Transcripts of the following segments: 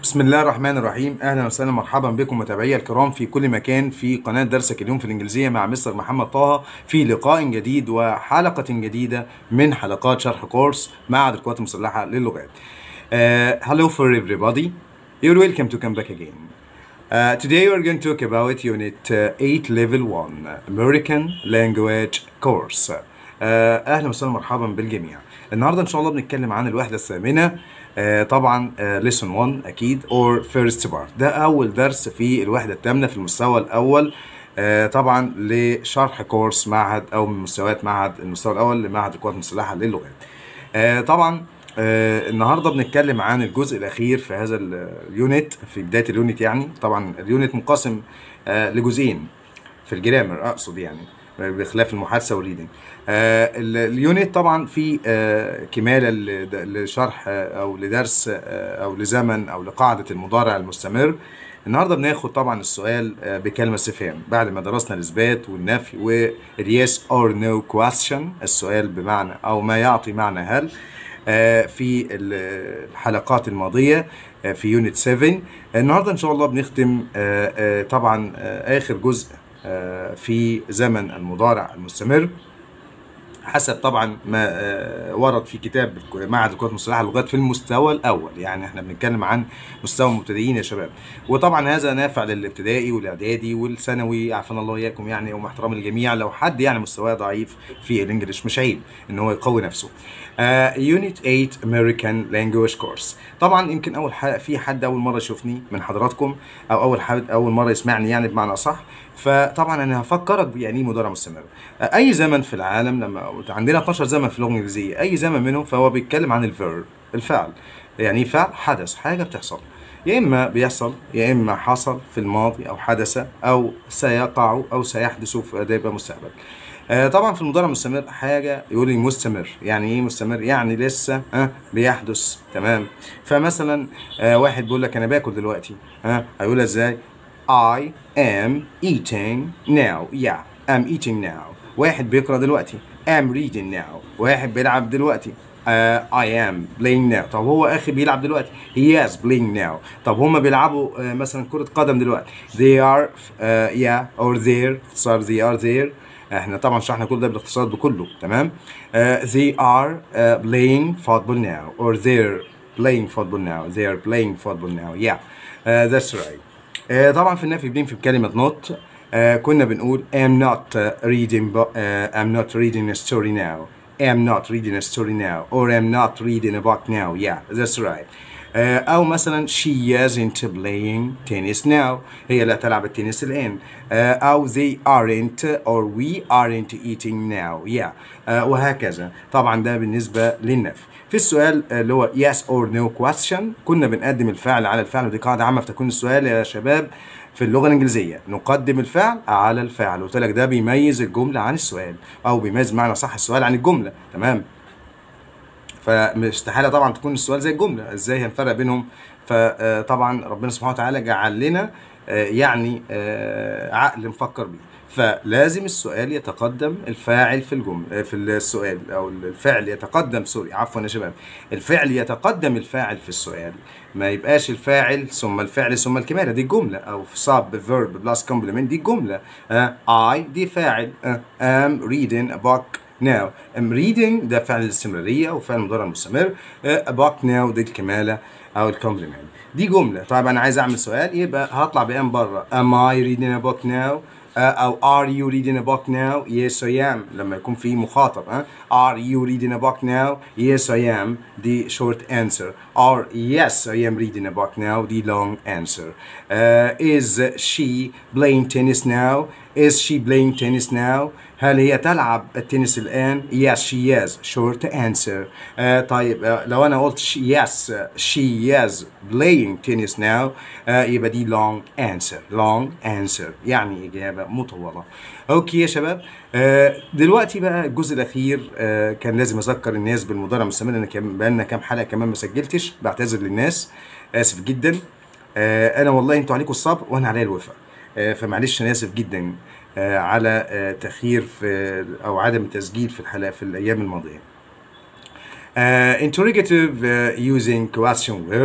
بسم الله الرحمن الرحيم اهلا وسهلا مرحبا بكم متابعي الكرام في كل مكان في قناه درسك اليوم في الانجليزيه مع مستر محمد طه في لقاء جديد وحلقه جديده من حلقات شرح كورس معهد القوات المسلحه للغات. Uh, hello for everybody. You're welcome to come back again. Uh, today we're going to talk about Unit uh, 8 Level 1 American Language Course. Uh, اهلا وسهلا مرحبا بالجميع. النهارده ان شاء الله بنتكلم عن الوحده الثامنه آه، طبعا ليسون 1 اكيد اور فيرست بارت ده اول درس في الوحده الثامنه في المستوى الاول آه، طبعا لشرح كورس معهد او من مستويات معهد المستوى الاول لمعهد القوات المسلحه للغات آه، طبعا آه، النهارده بنتكلم عن الجزء الاخير في هذا ال- اليونت في بدايه اليونت يعني طبعا اليونت منقسم آه، لجزئين في الجرامر اقصد يعني بخلاف المحادثه والريدنج آه ال- اليونت طبعا في آه كماله ل- لشرح آه او لدرس آه او لزمن او لقاعده المضارع المستمر النهارده بناخد طبعا السؤال آه بكلمه استفهام بعد ما درسنا الاثبات والنفي واليس اور نو كويستشن السؤال بمعنى او ما يعطي معنى هل آه، في ال- الحلقات الماضيه آه، في يونت 7 النهارده ان شاء الله بنختم آه، آه، طبعا آه، اخر جزء آه، في زمن المضارع المستمر حسب طبعا ما آه، ورد في كتاب معهد القوات المسلحه للغات في المستوى الاول يعني احنا بنتكلم عن مستوى المبتدئين يا شباب وطبعا هذا نافع للابتدائي والاعدادي والثانوي عافانا الله اياكم يعني ومع احترام الجميع لو حد يعني مستواه ضعيف في الانجليش مش عيب ان هو يقوي نفسه يونت 8 American Language Course طبعا يمكن اول حلقه في حد اول مره يشوفني من حضراتكم او اول حد اول مره يسمعني يعني بمعنى اصح فطبعا انا هفكرك يعني ايه مضارع مستمر آه، اي زمن في العالم لما عندنا 12 زمن في اللغه الانجليزيه اي زمن منهم فهو بيتكلم عن الفيرب الفعل يعني إيه فعل حدث حاجه بتحصل يا اما بيحصل يا اما حصل في الماضي او حدث او سيقع او سيحدث في ده يبقى مستقبل آه، طبعا في المضارع المستمر حاجه يقول لي مستمر يعني ايه مستمر يعني لسه آه بيحدث تمام فمثلا آه واحد بيقول لك انا باكل دلوقتي ها آه هيقولها ازاي I am eating now yeah I'm eating now واحد بيقرا دلوقتي I'm reading now واحد بيلعب دلوقتي Uh, I am playing now طب هو اخي بيلعب دلوقتي he is playing now طب هما بيلعبوا uh, مثلا كرة قدم دلوقتي they are uh, yeah or there صار they are there احنا طبعا شرحنا كل ده بالاختصار بكله تمام uh, they are uh, playing football now or they're playing football now they are playing football now yeah uh, that's right uh, طبعا في النفي بننفي بكلمة not uh, كنا بنقول am not uh, reading bo- uh, I'm not reading a story now am not reading a story now or am not reading a book now yeah that's right uh, أو مثلا she isn't playing tennis now هي لا تلعب التنس الآن uh, أو they aren't or we aren't eating now yeah uh, وهكذا طبعا ده بالنسبة للنفي في السؤال آه، اللي هو yes or no question كنا بنقدم الفعل على الفعل ودي قاعدة عامة في تكوين السؤال يا شباب في اللغة الإنجليزية نقدم الفعل على الفعل قلت لك ده بيميز الجملة عن السؤال أو بيميز معنى صح السؤال عن الجملة تمام فاستحاله طبعا تكون السؤال زي الجمله ازاي هنفرق بينهم فطبعا ربنا سبحانه وتعالى جعل لنا آه، يعني آه، عقل نفكر بيه فلازم السؤال يتقدم الفاعل في الجمله آه، في السؤال او الفعل يتقدم سوري عفوا يا شباب الفعل يتقدم الفاعل في السؤال ما يبقاش الفاعل ثم الفعل ثم الكماله دي الجمله او صاب فيرب بلس كومبلمنت دي الجمله اي دي فاعل ام reading a book now I'm reading ده فعل الاستمرارية وفعل المضارع المستمر uh, about now دي الكمالة أو الكومبلمنت دي جملة طيب أنا عايز أعمل سؤال يبقى هطلع بأم بره am I reading a book now uh, أو are you reading a book now yes I am لما يكون في مخاطب ها are you reading a book now yes I am دي short answer or yes I am reading a book now دي long answer uh, is she playing tennis now is she playing tennis now هل هي تلعب التنس الآن؟ Yes she is. Short answer. آه طيب آه لو أنا قلت she, yes she is playing tennis now آه يبقى دي long answer. Long answer يعني إجابة مطولة. أوكي يا شباب آه دلوقتي بقى الجزء الأخير آه كان لازم أذكر الناس بالمضارع المستمر لأن كان بقالنا كام حلقة كمان ما سجلتش بعتذر للناس آسف جدا آه انا والله انتوا عليكم الصبر وانا عليا الوفاء آه فمعلش انا اسف جدا آه على آه تاخير في او عدم التسجيل في الحلقه في الايام الماضيه Uh, interrogative uh, using question word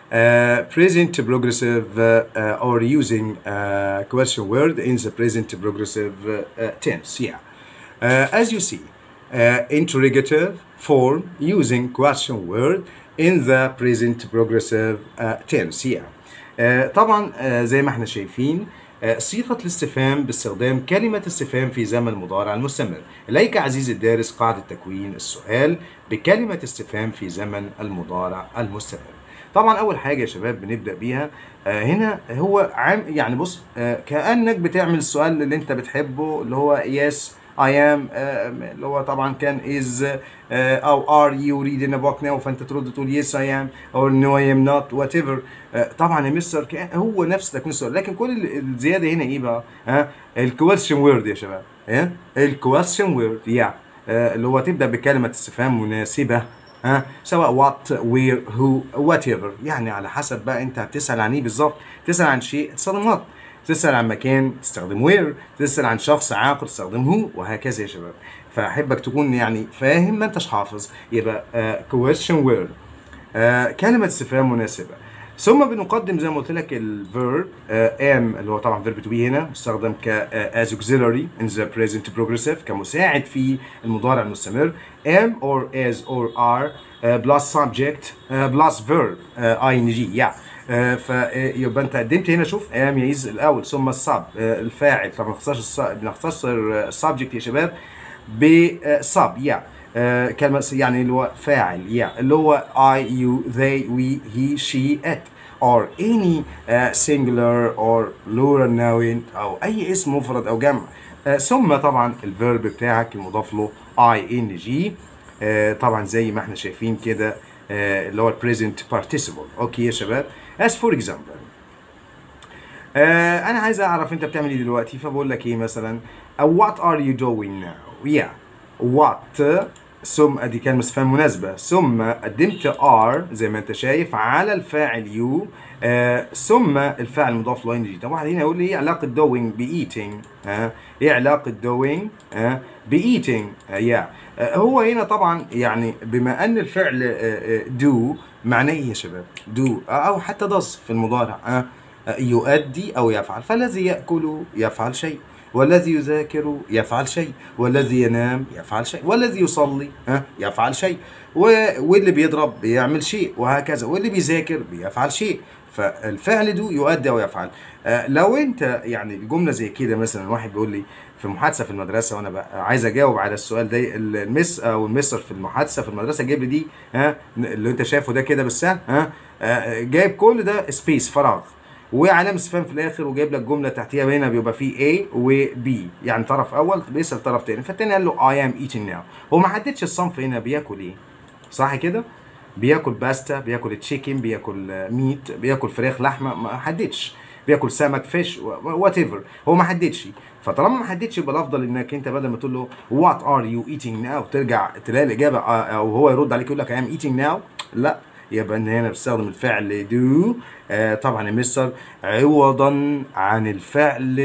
uh, present progressive uh, uh, or using uh, question word in the present progressive uh, uh, tense. Yeah. Uh, as you see, uh, interrogative form using question word in the present progressive uh, tense. Yeah. آه، طبعا آه، زي ما احنا شايفين آه، صيغة الاستفهام باستخدام كلمة استفهام في زمن المضارع المستمر إليك عزيزي الدارس قاعدة تكوين السؤال بكلمة استفهام في زمن المضارع المستمر طبعا أول حاجة يا شباب بنبدأ بيها آه، هنا هو عام يعني بص آه، كأنك بتعمل السؤال اللي أنت بتحبه اللي هو yes I am آه، اللي هو طبعا كان is آه، أو are you reading a book now فأنت ترد تقول yes I am أو no I am not whatever آه، طبعا يا مستر كان هو نفس تكوين السؤال لكن كل ال- الزيادة هنا إيه بقى؟ ها الكويستشن وورد يا شباب ها الكويستشن وورد يا اللي هو تبدأ بكلمة استفهام مناسبة ها سواء وات وير هو وات ايفر يعني على حسب بقى انت هتسال عن ايه بالظبط تسال عن شيء تستخدم وات تسال عن مكان تستخدم وير تسال عن شخص عاقل تستخدم هو وهكذا يا شباب فاحبك تكون يعني فاهم ما انتش حافظ يبقى كويستشن وورد كلمه استفهام مناسبه ثم بنقدم زي ما قلت لك الفيرب ام اللي هو طبعا فيرب تو بي هنا مستخدم ك از auxiliary in the present progressive كمساعد في المضارع المستمر am or as or are uh, plus subject uh, plus verb uh, ing yeah آه، فيبقى انت قدمت هنا شوف ام يز الاول ثم السب الفاعل طبعا بنختصر الس- بنختصر السبجكت يا شباب بسب يا آه، كلمة يعني اللي هو فاعل يا اللي هو I you they we he she it or any uh, singular or plural noun أو أي اسم مفرد أو جمع آه، ثم طبعا الفيرب بتاعك المضاف له ing آه، طبعا زي ما احنا شايفين كده آه، اللي هو البريزنت participle اوكي يا شباب as for example آه انا عايز اعرف انت بتعمل ايه دلوقتي فبقول لك ايه مثلا أو what are you doing now yeah what ثم ادي كلمه استفهام مناسبه ثم قدمت are زي ما انت شايف على الفاعل you آه ثم الفاعل المضاف له ing طبعا هنا يقول لي ايه علاقه doing ب eating آه ايه علاقه doing آه ب eating آه yeah. آه هو هنا طبعا يعني بما ان الفعل آه آه do معناه ايه يا شباب do او حتى does في المضارع آه يؤدي أو يفعل فالذي يأكل يفعل شيء والذي يذاكر يفعل شيء والذي ينام يفعل شيء والذي يصلي ها يفعل شيء و- واللي بيضرب بيعمل شيء وهكذا واللي بيذاكر بيفعل شيء فالفعل ده يؤدي او يفعل آه، لو انت يعني الجمله زي كده مثلا واحد بيقول لي في محادثه في المدرسه وانا بقى عايز اجاوب على السؤال ده المس او المستر في المحادثه في المدرسه جايب لي دي ها اللي انت شايفه ده كده بالسهل ها آه، جايب كل ده سبيس فراغ وعلامه استفهام في الاخر وجايب لك جمله تحتيها هنا بيبقى فيه A و B يعني طرف اول بيسال طرف تاني فالتاني قال له I am eating now هو ما حددش الصنف هنا بياكل ايه صح كده بياكل باستا بياكل تشيكن بياكل آه، ميت بياكل فراخ لحمه ما حددش بياكل سمك فيش وات ايفر هو ما حددش فطالما ما حددش يبقى الافضل انك انت بدل ما تقول له وات ار يو ايتينج ناو ترجع تلاقي الاجابه آه، او هو يرد عليك يقول لك I am eating now لا يبقى ان هنا بستخدم الفعل do آه طبعا يا مستر عوضا عن الفعل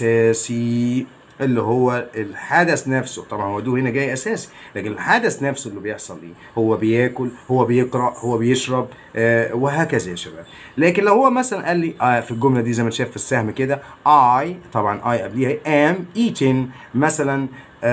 الاساسي اللي هو الحدث نفسه طبعا هو دو هنا جاي اساسي لكن الحدث نفسه اللي بيحصل ايه هو بياكل هو بيقرا هو بيشرب آه وهكذا يا شباب لكن لو هو مثلا قال لي آه في الجمله دي زي ما انت شايف في السهم كده I طبعا I قبليها am eating مثلا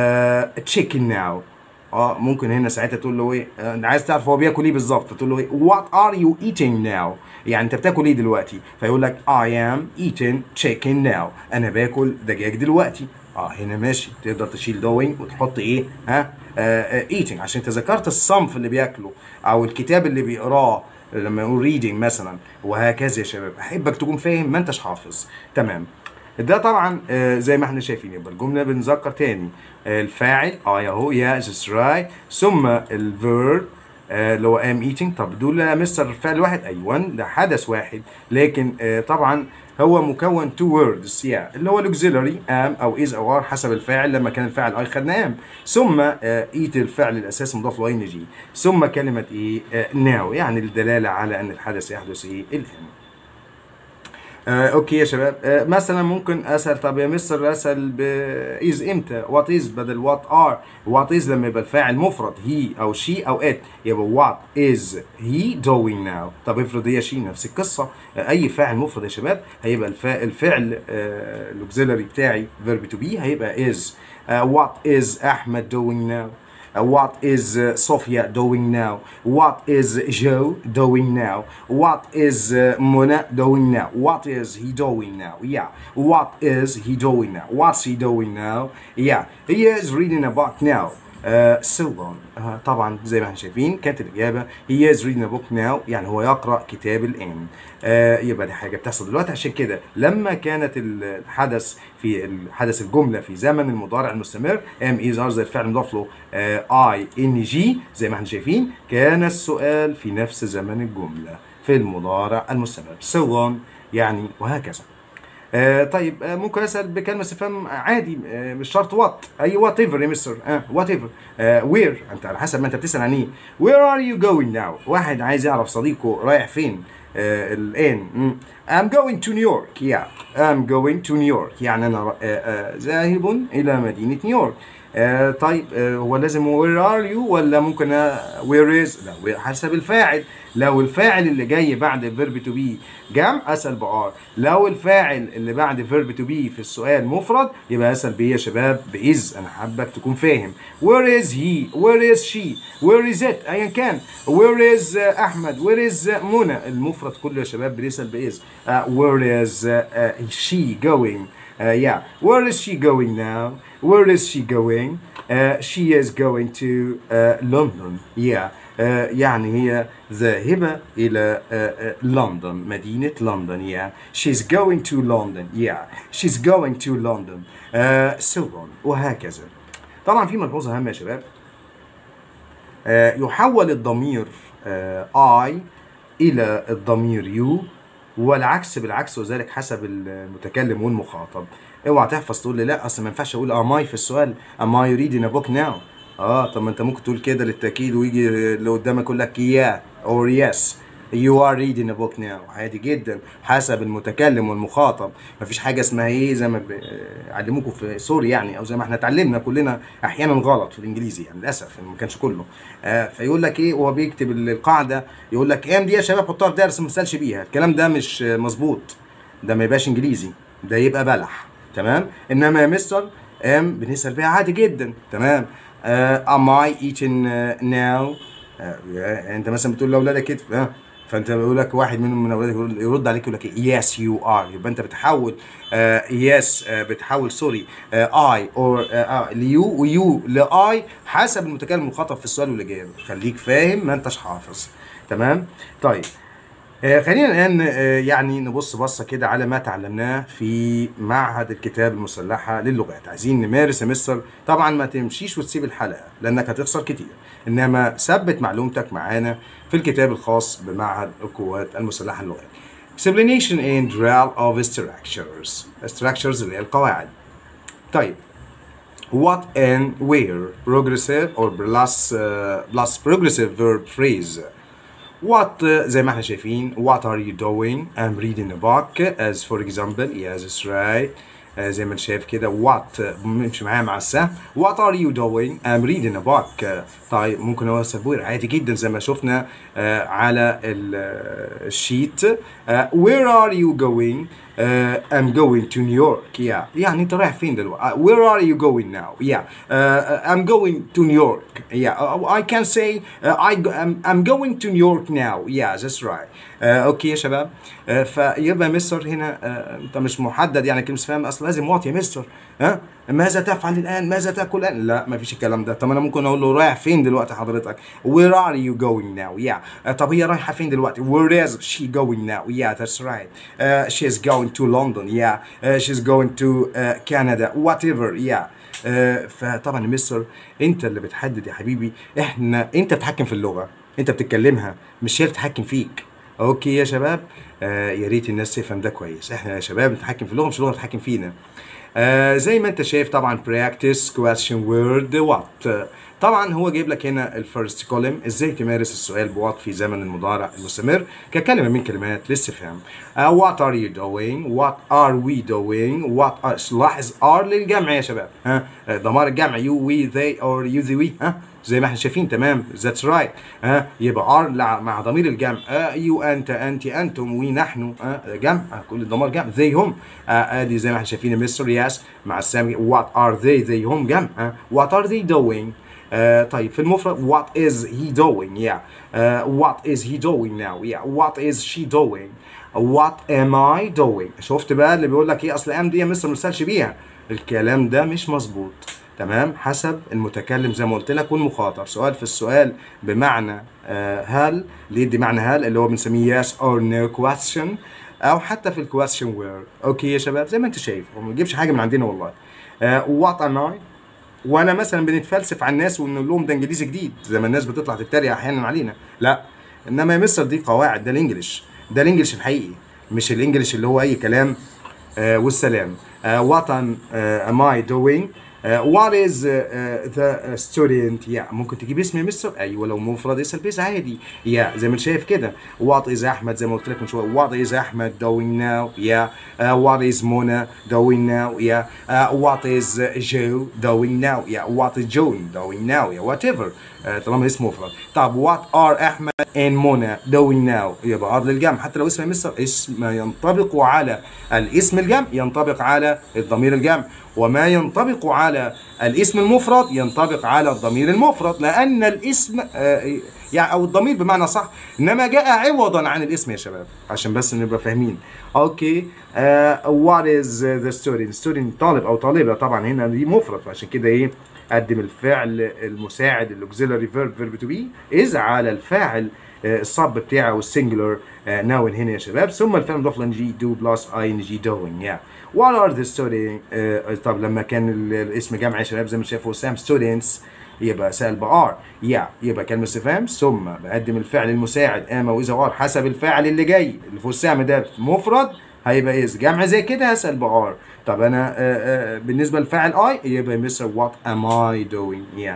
آه chicken now اه ممكن هنا ساعتها تقول له ايه آه، انت عايز تعرف هو بياكل ايه بالظبط فتقول له ايه وات ار يو eating now يعني انت بتاكل ايه دلوقتي فيقول لك I am eating chicken now انا باكل دجاج دلوقتي اه هنا ماشي تقدر تشيل doing وتحط ايه ها آه آه eating عشان انت ذكرت الصنف اللي بياكله او الكتاب اللي بيقراه لما يقول reading مثلا وهكذا يا شباب احبك تكون فاهم ما انتش حافظ تمام ده طبعا آه، زي ما احنا شايفين يبقى الجمله بنذكر تاني آه، الفاعل اه اهو يا ذاتس رايت ثم الفيرب اللي هو ام ايتنج طب دول يا مستر فعل واحد ايوه ده حدث واحد لكن آه، طبعا هو مكون تو ووردز يا اللي هو الاكسيلري ام او از او ار حسب الفاعل لما كان الفاعل اي خدنا ام ثم ايت الفعل الاساسي مضاف له ان جي ثم كلمه ايه ناو يعني الدلاله على ان الحدث يحدث ايه الان آه اوكي يا شباب آه مثلا ممكن اسال طب يا مستر اسال بايز امتى وات از بدل وات ار وات از لما يبقى الفاعل مفرد هي او شي او ات يبقى وات از هي doing now طب افرض هي شي نفس القصه آه اي فاعل مفرد يا شباب هيبقى الفا... الفعل آه الاوكسيلري بتاعي فيرب تو بي هيبقى از وات از احمد doing now Uh, what is uh, Sofia doing now? What is Joe doing now? What is uh, Mona doing now? What is he doing now? Yeah. What is he doing now? What's he doing now? Yeah. He is reading a book now. Uh, so on. Uh, طبعا زي ما احنا شايفين كانت الإجابة he is reading a book now يعني هو يقرأ كتاب الآن. uh, يبقى دي حاجة بتحصل دلوقتي عشان كده لما كانت الحدث في الحدث الجملة في زمن المضارع المستمر am is are زي الفعل مضاف له uh, I N G زي ما احنا شايفين كان السؤال في نفس زمن الجملة في المضارع المستمر so on يعني وهكذا. آه طيب آه ممكن اسال بكلمه استفهام عادي آه مش شرط وات اي وات ايفر يا مستر آه وات ايفر وير انت على حسب ما انت بتسال عن ايه وير ار يو جوينج ناو واحد عايز يعرف صديقه رايح فين آه الان مم. I'm going to New York yeah I'm going to New York يعني انا آه آه ذاهب الى مدينه نيويورك آه طيب آه هو لازم where are you ولا ممكن آه where is لا حسب الفاعل لو الفاعل اللي جاي بعد verb to be جمع اسال بار لو الفاعل اللي بعد verb to be في السؤال مفرد يبقى اسال بايه يا شباب باز انا حابك تكون فاهم where is he where is she where is it ايا كان where is uh, احمد where is uh, منى المفرد كله يا شباب بنسال باز uh, where is uh, uh, she going uh, yeah where is she going now where is she going uh, she is going to uh, London yeah uh, يعني هي ذاهبة إلى uh, uh, لندن مدينة لندن yeah she's going to London yeah she's going to London uh, so on وهكذا طبعا في ملحوظة هامة يا شباب uh, يحول الضمير uh, I إلى الضمير you والعكس بالعكس وذلك حسب المتكلم والمخاطب اوعى تحفظ تقول لي لا اصل ما ينفعش اقول ام اي في السؤال ام اي reading a book now اه طب ما انت ممكن تقول كده للتاكيد ويجي اللي قدامك يقول لك yeah or yes you are reading a book now عادي جدا حسب المتكلم والمخاطب مفيش حاجه اسمها ايه زي ما بيعلموكم في سوري يعني او زي ما احنا اتعلمنا كلنا احيانا غلط في الانجليزي يعني للاسف ما كانش كله آه فيقول لك ايه وهو بيكتب القاعده يقول لك ام دي يا شباب حطها في درس ما تسالش بيها الكلام ده مش مظبوط ده ما يبقاش انجليزي ده يبقى بلح تمام انما يا مستر ام بنسال بيها عادي جدا تمام ام اي ايتين ناو انت مثلا بتقول لاولادك كده آه. فانت بيقول لك واحد منهم من اولادك يرد عليك يقول لك يس يو ار يبقى انت بتحول يس uh, uh, بتحول سوري اي اور ليو ويو لاي حسب المتكلم المخاطب في السؤال والاجابه خليك فاهم ما انتش حافظ تمام طيب آه خلينا الان آه يعني نبص بصه كده على ما تعلمناه في معهد الكتاب المسلحه للغات عايزين نمارس يا مستر طبعا ما تمشيش وتسيب الحلقه لانك هتخسر كتير انما ثبت معلومتك معانا في الكتاب الخاص بمعهد القوات المسلحه للغات explanation and drill of structures structures اللي هي القواعد طيب what and where progressive or plus uh, plus progressive verb phrase What uh, زي ما احنا شايفين What are you doing? I'm reading a book as for example yes that's right uh, زي ما انت شايف كده what بنمشي معايا مع السهم What are you doing? I'm reading a book uh, طيب ممكن هو سبوير عادي جدا زي ما شفنا uh, على الشيت uh, Where are you going? Uh, I'm going to New York yeah يعني انت رايح فين دلوقتي uh, where are you going now yeah uh, I'm going to New York yeah uh, I can say uh, I go, I'm, I'm going to New York now yeah that's right uh, اوكي يا شباب uh, فيبقى مستر هنا uh, انت مش محدد يعني كلمه فاهم اصل لازم وات يا مستر ها uh? ماذا تفعل الان ماذا تاكل الان لا ما فيش الكلام ده طب انا ممكن اقول له رايح فين دلوقتي حضرتك where are you going now yeah uh, طب هي رايحه فين دلوقتي where is she going now yeah that's right uh, she's going to London yeah uh, she's going to uh, Canada whatever yeah uh, فطبعا مستر انت اللي بتحدد يا حبيبي احنا انت بتتحكم في اللغه انت بتتكلمها مش هي بتتحكم فيك اوكي يا شباب آه يا ريت الناس تفهم ده كويس احنا يا شباب بنتحكم في اللغه مش اللغه بتتحكم فينا آه زي ما انت شايف طبعا practice question word what طبعا هو جايب لك هنا الفيرست كولم ازاي تمارس السؤال بوات في زمن المضارع المستمر ككلمه من كلمات الاستفهام وات ار يو دوينج وات ار وي دوينج وات لاحظ ار للجمع يا شباب ها آه، ضمائر الجمع يو وي ذي اور يو ذي وي ها زي ما احنا شايفين تمام ذاتس رايت ها يبقى ار مع ضمير الجمع آه يو انت انت انتم وي نحن آه جمع آه كل الضمائر جمع ذي هم آه ادي زي ما احنا شايفين مستر ياس مع السام وات ار ذي ذي هم جمع آه وات ار ذي دوينج آه طيب في المفرد what is he doing yeah uh, what is he doing now yeah what is she doing what am I doing شفت بقى اللي بيقول لك ايه اصل ام دي يا مستر ما مثلش بيها الكلام ده مش مظبوط تمام حسب المتكلم زي ما قلت لك والمخاطب سؤال في السؤال بمعنى آه هل اللي يدي معنى هل اللي هو بنسميه yes or no question او حتى في الكويستشن وير اوكي يا شباب زي ما انت شايف هو ما بيجيبش حاجه من عندنا والله آه what am I وانا مثلا بنتفلسف على الناس ونقول لهم ده انجليزي جديد زي ما الناس بتطلع تتريق احيانا علينا لا انما يا مستر دي قواعد ده الانجليش ده الانجليش الحقيقي مش الانجليش اللي هو اي كلام آه والسلام آه what am, uh, am I doing Uh, what is uh, uh, the student yeah ممكن تجيب اسم يا مستر ايوه لو مفرد اسال بيس عادي yeah زي ما انت شايف كده what is احمد زي ما قلت لك من شويه what is احمد doing now yeah uh, what is منى doing now yeah uh, what is uh, Joe doing now yeah what is John doing now yeah whatever uh, طالما اسم مفرد طب what are احمد and منى doing now يبقى ار للجمع حتى لو اسم يا مستر اسم ينطبق على الاسم الجمع ينطبق على الضمير الجمع وما ينطبق على الاسم المفرد ينطبق على الضمير المفرد لان الاسم آه يعني او الضمير بمعنى صح انما جاء عوضا عن الاسم يا شباب عشان بس نبقى فاهمين اوكي وات از ذا ستودنت ستودنت طالب او طالبه طبعا هنا دي مفرد فعشان كده ايه قدم الفعل المساعد الاوكسيلري فيرب فيرب تو بي از على الفاعل الصب بتاعه والسنجلر ناون هنا يا شباب ثم الفعل مضاف له جي دو بلس اي ان جي دوينج يا what are the students uh, طب لما كان الاسم جمع يا شباب زي ما شافوا سام students يبقى سال بار يا يبقى كلمه استفهام ثم بقدم الفعل المساعد اما واذا ار حسب الفاعل اللي جاي اللي فوق السهم ده مفرد هيبقى از جمع زي كده هسال بار طب انا آه آه بالنسبه للفاعل اي يبقى مستر وات ام اي دوينج يا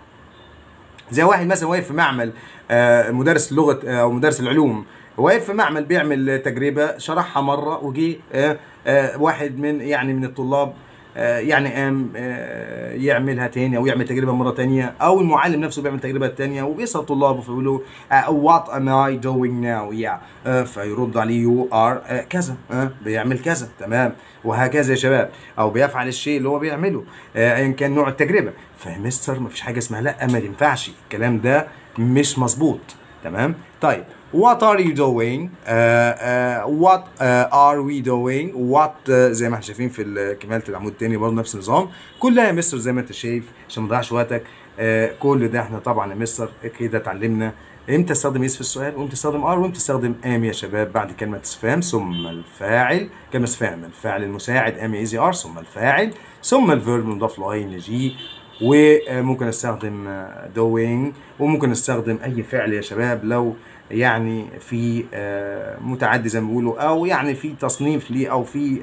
زي واحد مثلا واقف في معمل آه مدرس اللغه او مدرس العلوم واقف في معمل بيعمل تجربه شرحها مره وجي آه آه واحد من يعني من الطلاب آه يعني قام آه يعملها تاني او يعمل تجربه مره تانية او المعلم نفسه بيعمل تجربه تانية وبيسال طلابه فيقولوا وات ام اي دوينج ناو يا فيرد عليه يو ار كذا آه بيعمل كذا تمام وهكذا يا شباب او بيفعل الشيء اللي هو بيعمله ايا آه كان نوع التجربه فمستر مفيش حاجه اسمها لا ما ينفعش الكلام ده مش مظبوط تمام طيب what are you doing uh, uh, what uh, are we doing what uh, زي ما احنا شايفين في كمالة العمود التاني برضه نفس النظام كلها يا مستر زي ما انت شايف عشان ما نضيعش وقتك uh, كل ده احنا طبعا يا مستر كده اتعلمنا امتى استخدم يس في السؤال وامتى استخدم ار وامتى استخدم ام يا شباب بعد كلمه استفهام ثم الفاعل كلمه استفهام الفاعل المساعد ام ايزي ار ثم الفاعل ثم الفيرب المضاف له اي ان جي وممكن استخدم دوينج وممكن استخدم اي فعل يا شباب لو يعني في متعدي زي ما بيقولوا او يعني في تصنيف ليه او في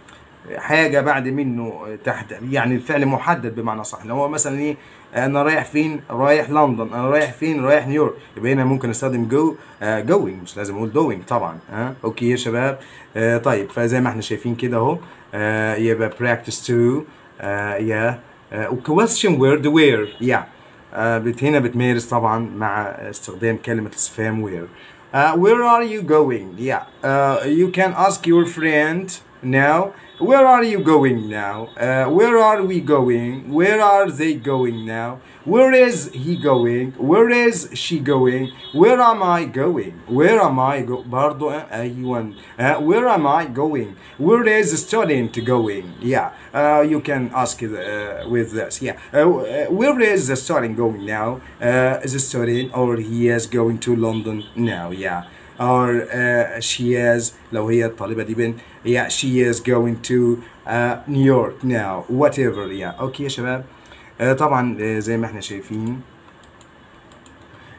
حاجه بعد منه تحت يعني الفعل محدد بمعنى صح لو هو مثلا ايه انا رايح فين رايح لندن انا رايح فين رايح نيويورك يبقى هنا ممكن استخدم جو جوينج مش لازم اقول دوينج طبعا ها اوكي يا شباب آه طيب فزي ما احنا شايفين كده اهو آه يبقى practice to آه يا وكويستشن وورد وير يا بت هنا بتمارس طبعا مع استخدام كلمة استفهام where. Uh, where are you going? Yeah. Uh, you can ask your friend now. Where are you going now? Uh, where are we going? Where are they going now? Where is he going? Where is she going? Where am I going? Where am I go برضو أيوة uh, Where am I going? Where is the student going? Yeah uh, you can ask uh, with this yeah uh, where is the student going now? Uh, is the student or he is going to London now yeah or uh, she is لو هي الطالبة دي بنت yeah she is going to uh, New York now whatever yeah اوكي يا شباب uh, طبعا uh, زي ما احنا شايفين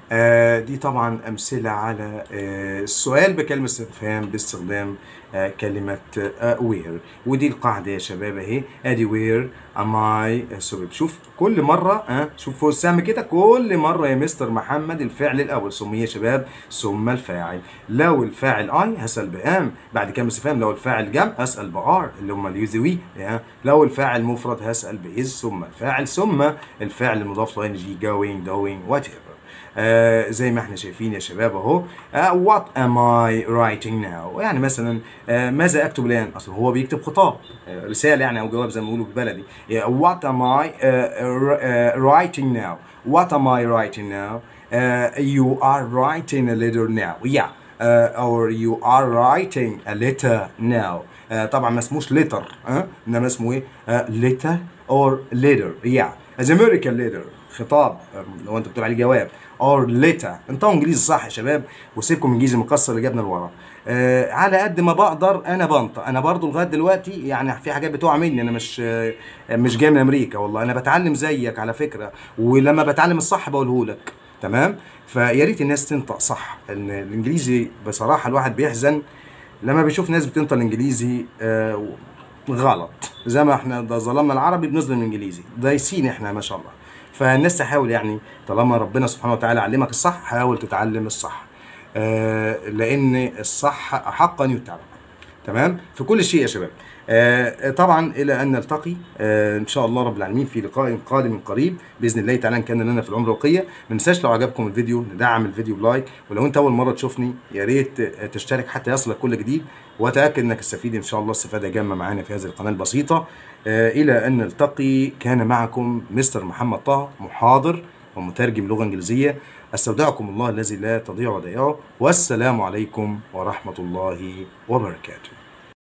آه دي طبعا أمثلة على آه السؤال بكلمة استفهام باستخدام آه كلمة آه where ودي القاعدة يا شباب اهي ادي where am I سوري شوف كل مرة آه شوف فوق السهم كده كل مرة يا مستر محمد الفعل الأول ثم يا شباب ثم الفاعل لو الفاعل I هسأل بام بعد كلمة استفهام لو الفاعل جمع هسأل بار اللي هم اليوزي وي آه لو الفاعل مفرد هسأل بإز ثم الفاعل ثم الفعل المضاف له جي going doing whatever آه زي ما احنا شايفين يا شباب اهو آه what am I writing now يعني مثلا آه ماذا اكتب الان اصل هو بيكتب خطاب آه رساله يعني او جواب زي ما بيقولوا بالبلدي آه what am I uh, uh, writing now what am I writing now uh, you are writing a letter now yeah uh, or you are writing a letter now uh, طبعا ما اسموش letter uh, انما اسمه ايه uh, letter or letter yeah as American letter خطاب لو انت بتقول عليه جواب اور ليتا انطقوا انجليزي صح يا شباب وسيبكم انجليزي مكسر اللي جابنا لورا آه على قد ما بقدر انا بنطق انا برضو لغايه دلوقتي يعني في حاجات بتقع مني انا مش آه مش جاي من امريكا والله انا بتعلم زيك على فكره ولما بتعلم الصح بقوله لك تمام فيا ريت الناس تنطق صح ان الانجليزي بصراحه الواحد بيحزن لما بيشوف ناس بتنطق الانجليزي آه غلط زي ما احنا ظلمنا العربي بنظلم الانجليزي دايسين احنا ما شاء الله فالناس تحاول يعني طالما ربنا سبحانه وتعالى علمك الصح حاول تتعلم الصح آه لان الصح حقا يتبع تمام في كل شيء يا شباب آه طبعا الى ان نلتقي آه ان شاء الله رب العالمين في لقاء قادم قريب باذن الله تعالى ان كان لنا في العمر وقيه ما ننساش لو عجبكم الفيديو ندعم الفيديو بلايك ولو انت اول مره تشوفني يا ريت تشترك حتى يصلك كل جديد وتاكد انك تستفيد ان شاء الله استفاده جامه معانا في هذه القناه البسيطه آه الى ان نلتقي كان معكم مستر محمد طه محاضر ومترجم لغه انجليزيه استودعكم الله الذي لا تضيع ودائعه والسلام عليكم ورحمه الله وبركاته